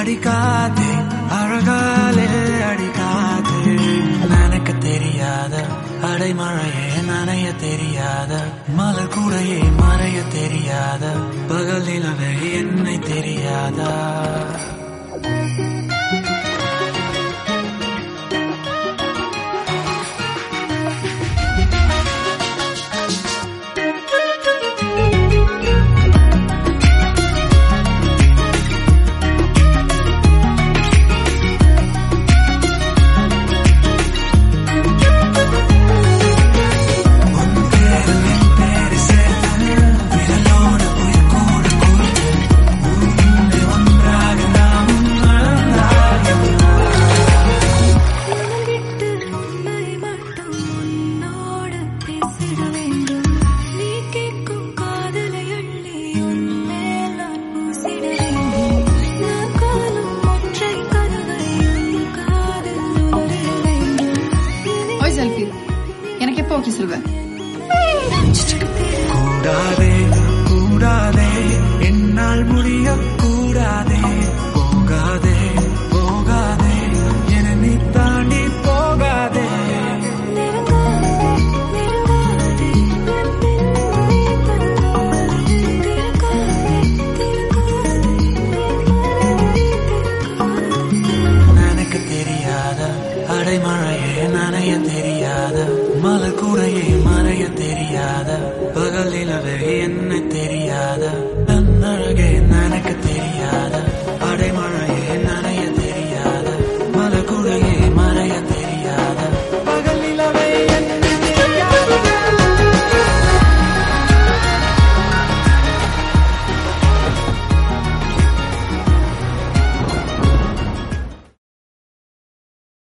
அடிக்காதே அழகாலே அடிக்காதே நினைக்க தெரியாத அடைமழையே நனைய தெரியாத மலர் கூடையே மறைய தெரியாத பகல் நிலவே என்னை தெரியாதா விட்டு உன்னை மட்டும் உன்னோடு பேசிட வேண்டும் நீ கேட்கும் காதலை அள்ளி உன்மேல் நான் பூசிட வேண்டும் நான் காணும் ஒற்றை கனவை உன் காதில் உணர வேண்டும் ஓய் செல்ஃபி எனக்கு எப்போ ஓகே சொல்வேன்